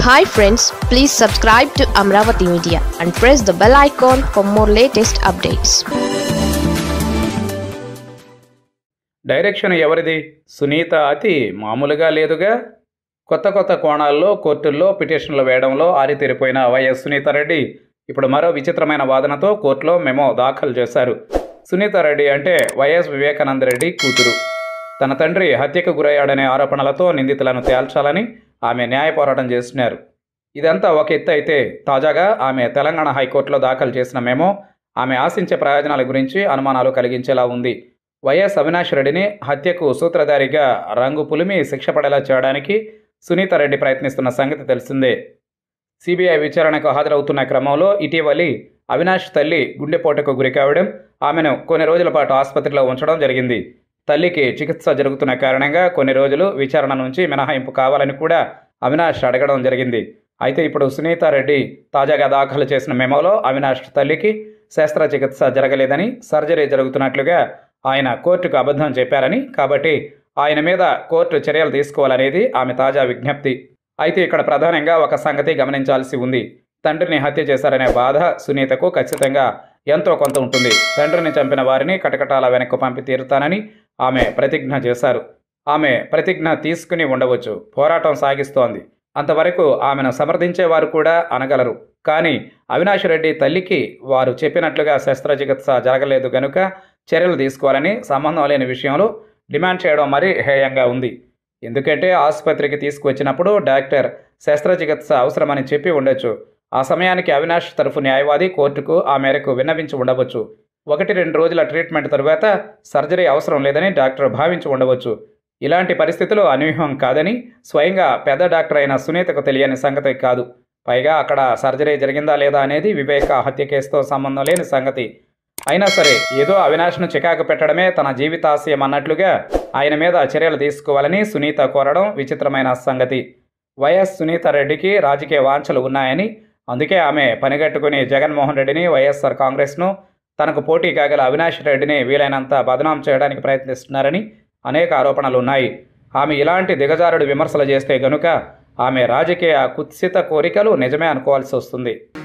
hi friends please subscribe to Amaravati media and press the bell icon for more latest updates direction ఎవరిది సునీత అతి మామూలుగా లేదుగా కొత్త కొత్త కోణాల్లో కోర్టుల్లో పిటిషన్లు వేయడంలో ఆరితేరిపోయిన వైఎస్ సునీతారెడ్డి ఇప్పుడు మరో విచిత్రమైన వాదనతో కోర్టులో మెమో దాఖలు చేశారు సునీతారెడ్డి అంటే వైఎస్ వివేకానంద రెడ్డి కూతురు తన తండ్రి హత్యకు గురయ్యాడనే ఆరోపణలతో నిందితులను తేల్చాలని ఆమె న్యాయ పోరాటం చేస్తున్నారు ఇదంతా ఒక ఎత్తు అయితే తాజాగా ఆమె తెలంగాణ హైకోర్టులో దాఖలు చేసిన మెమో ఆమె ఆశించే ప్రయోజనాల గురించి అనుమానాలు కలిగించేలా ఉంది వైఎస్ అవినాష్ రెడ్డిని హత్యకు సూత్రధారిగా రంగు పులిమి శిక్ష పడేలా చేయడానికి సునీతారెడ్డి ప్రయత్నిస్తున్న సంగతి తెలిసిందే సిబిఐ విచారణకు హాజరవుతున్న క్రమంలో ఇటీవలి అవినాష్ తల్లి గుండెపోటుకు గురికావడం ఆమెను కొన్ని రోజుల పాటు ఆసుపత్రిలో ఉంచడం జరిగింది తల్లికి చికిత్స జరుగుతున్న కారణంగా కొన్ని రోజులు విచారణ నుంచి మినహాయింపు కావాలని కూడా అవినాష్ అడగడం జరిగింది అయితే ఇప్పుడు సునీతారెడ్డి తాజాగా దాఖలు చేసిన మెమోలో అవినాష్ తల్లికి శస్త్రచికిత్స జరగలేదని సర్జరీ జరుగుతున్నట్లుగా ఆయన కోర్టుకు అబద్ధం చెప్పారని కాబట్టి ఆయన మీద కోర్టు చర్యలు తీసుకోవాలనేది ఆమె తాజా విజ్ఞప్తి అయితే ఇక్కడ ప్రధానంగా ఒక సంగతి గమనించాల్సి ఉంది తండ్రిని హత్య చేశారనే బాధ సునీతకు ఖచ్చితంగా ఎంతో కొంత ఉంటుంది తండ్రిని చంపిన వారిని కటకటాల వెనక్కు పంపి తీరుతానని ఆమె ప్రతిజ్ఞ చేశారు ఆమె ప్రతిజ్ఞ తీసుకుని ఉండవచ్చు పోరాటం సాగిస్తోంది అంతవరకు ఆమెను సమర్థించేవారు కూడా అనగలరు కానీ అవినాష్ రెడ్డి తల్లికి వారు చెప్పినట్లుగా శస్త్రచికిత్స జరగలేదు గనుక చర్యలు తీసుకోవాలని సంబంధం లేని విషయంలో డిమాండ్ చేయడం మరీ హేయంగా ఉంది ఎందుకంటే ఆసుపత్రికి తీసుకువచ్చినప్పుడు డాక్టర్ శస్త్రచికిత్స అవసరమని చెప్పి ఉండొచ్చు ఆ సమయానికి అవినాష్ తరఫు న్యాయవాది కోర్టుకు ఆ మేరకు విన్నవించి ఉండవచ్చు ఒకటి రెండు రోజుల ట్రీట్మెంట్ తరువాత సర్జరీ అవసరం లేదని డాక్టర్ భావించి ఉండవచ్చు ఇలాంటి పరిస్థితులు అనూహ్యం కాదని స్వయంగా పెద్ద డాక్టర్ అయిన సునీతకు తెలియని సంగతి కాదు పైగా అక్కడ సర్జరీ జరిగిందా లేదా అనేది వివేక హత్య కేసుతో సంబంధం లేని సంగతి అయినా సరే ఏదో అవినాష్ను చికాకు పెట్టడమే తన జీవితాశయం అన్నట్లుగా ఆయన మీద చర్యలు తీసుకోవాలని సునీత కోరడం విచిత్రమైన సంగతి వైఎస్ సునీతారెడ్డికి రాజకీయ వాంఛలు ఉన్నాయని అందుకే ఆమె పనిగట్టుకుని జగన్మోహన్ రెడ్డిని వైఎస్ఆర్ కాంగ్రెస్ను తనకు పోటీ కాగల అవినాష్ రెడ్డిని వీలైనంత బదనాం చేయడానికి ప్రయత్నిస్తున్నారని అనేక ఆరోపణలు ఉన్నాయి ఆమె ఇలాంటి దిగజారుడు విమర్శలు చేస్తే గనుక ఆమె రాజకీయ కుత్సిత కోరికలు నిజమే అనుకోవాల్సి వస్తుంది